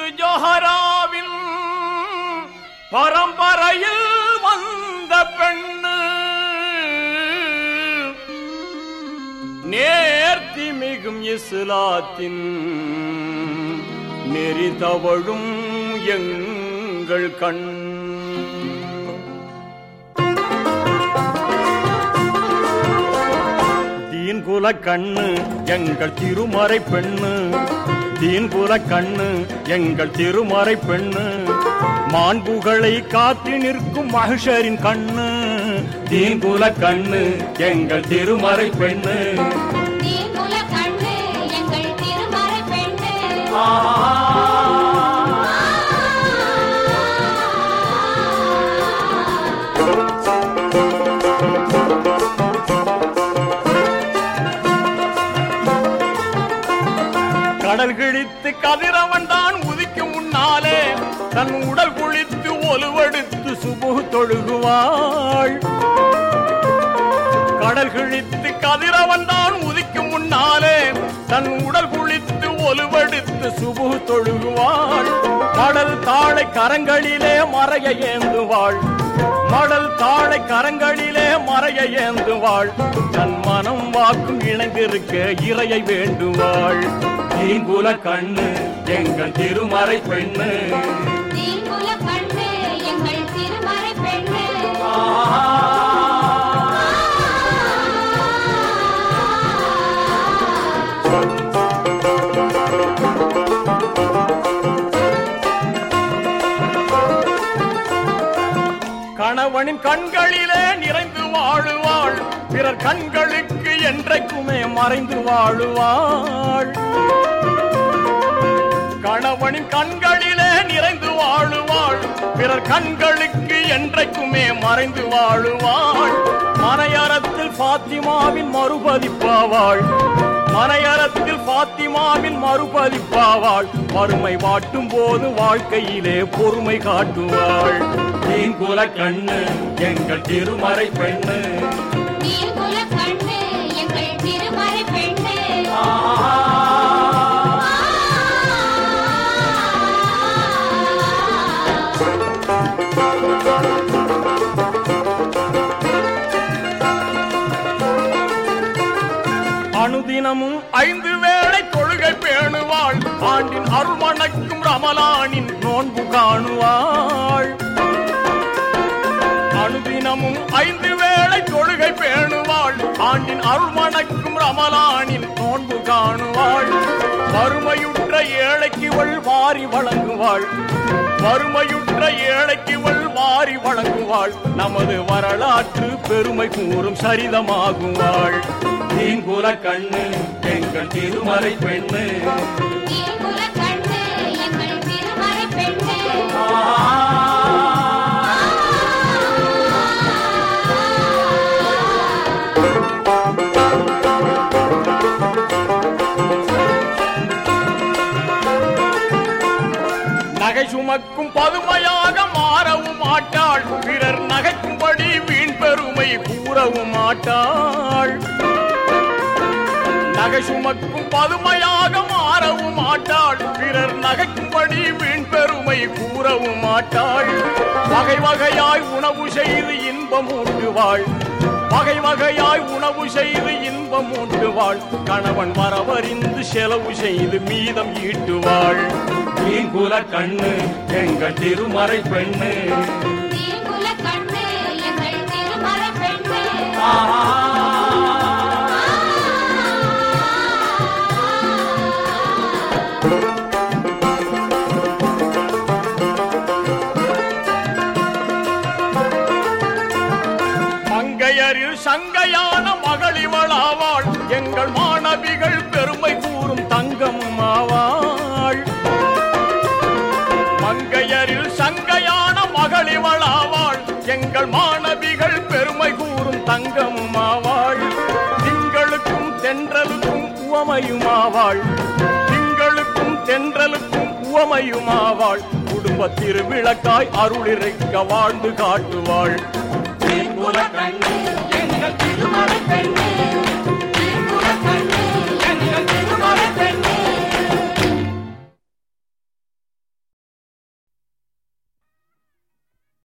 ஜோஹராவின் பரம்பரையில் வந்த பெண்ணு நேர்த்தி மிகும் இஸ்லாத்தின் நெறி தவழும் எங்கள் கண் தீன் குல கண்ணு எங்கள் திருமறை பெண்ணு தீன் குல கண்ணு எங்கள் திருமறை பெண்ணு மாண்புகளை காத்து நிற்கும் மகிஷரின் கண்ணு தீன் குல கண்ணு எங்கள் திருமறை பெண்ணு தீங்குல கண்ணு எங்கள் திருமறை பெண்ணு கடல் கிழித்து கதிரவன் தான் உதிக்கும் முன்னாலே தன் உடல் குளித்து ஒலுவெடுத்து சுபு தொழுகுவாள் கடல் கிழித்து கதிரவன் தான் உதிக்கும் முன்னாலே தன் உடல் குளித்து ஒலுவெடுத்து சுபு தொழுகுவாள் கடல் தாழை கரங்களிலே மறைய ஏந்துவாள் மடல் தாழை கரங்களிலே மறைய ஏந்துவாள் தன் மனம் வாக்கும் இணைந்திருக்க இறையை வேண்டுவாள் தீங்குல கண்ணு எங்கள் திருமறை பெண்ணு தீங்குல கண்ணு எங்கள் திருமறை பெண்ணு கணவனின் கண்களிலே நிறைந்து வாழுவாள் பிறர் கண்களுக்கு என்றைக்குமே மறைந்து வாழுவாள் கணவனின் கண்களிலே நிறைந்து வாழுவாள் பிறர் கண்களுக்கு என்றைக்குமே மறைந்து வாழுவாள் மனையறத்தில் பாத்திமாவின் மறுபதிப்பாவாள் மனையறத்தில் பாத்திமாவின் மறுபதிப்பாவாள் வறுமை வாட்டும் போது வாழ்க்கையிலே பொறுமை காட்டுவாள் தீங்குல கண்ணு எங்கள் திருமறை பெண்ணு தீங்குல கண்ணு எங்கள் திருமறை பெண்ணு அனுதினமும் ஐந்து வேளை தொழுகை பேணுவாள் ஆண்டின் அருள்மணக்கும் ரமலானின் நோன்பு காணுவாள் அனுதினமும் ஐந்து வேளை தொழுகை பேணுவாள் ஆண்டின் அருள்மணக்கும் ரமலானின் நோன்பு காணுவாள் வறுமையுற்ற ஏழைக்கு வள் வாரி வழங்குவாள் வறுமையுற்ற ஏழைக்கு வள் வாரி வழங்குவாள் நமது வரலாற்று பெருமை கூறும் சரிதமாகுவாள் தீங்குல கண்ணு எங்கள் திருமறை பெண்ணு தீங்குல கண்ணு எங்கள் திருமறை பெண்ணு நகை சுமக்கும் பதுமையாக மாறவும் மாட்டாள் பிறர் நகைக்கும்படி வீண் பெருமை கூறவும் மாட்டாள் நகை சுமக்கும் பதுமையாக மாறவும் மாட்டாள் பிறர் நகைக்கும்படி வீண் பெருமை கூறவும் மாட்டாள் வகை வகையாய் உணவு செய்து இன்பம் ஊட்டுவாள் வகை வகையாய் உணவு செய்து இன்பம் ஊட்டுவாள் கணவன் வரவறிந்து செலவு செய்து மீதம் ஈட்டுவாள் தீங்குல கண்ணு எங்கள் திருமறை பெண்ணு தீங்குல கண்ணு எங்கள் திருமறை பெண்ணு மங்கையரில் சங்கையான மகளிவளாவாள் எங்கள் மாணவிகள் பெருமை கூறும் தங்கம் ஆவாள் மங்கையரில் சங்கையான மகளிவளாவாள் எங்கள் மாணவிகள் பெருமை கூறும் தங்கம் ஆவாள் திங்களுக்கும் தென்றலுக்கும் உவமையுமாவாள் திங்களுக்கும் தென்றலுக்கும் உவமையுமாவாள் குடும்ப திருவிளக்காய் அருளிருக்க வாழ்ந்து காட்டுவாள்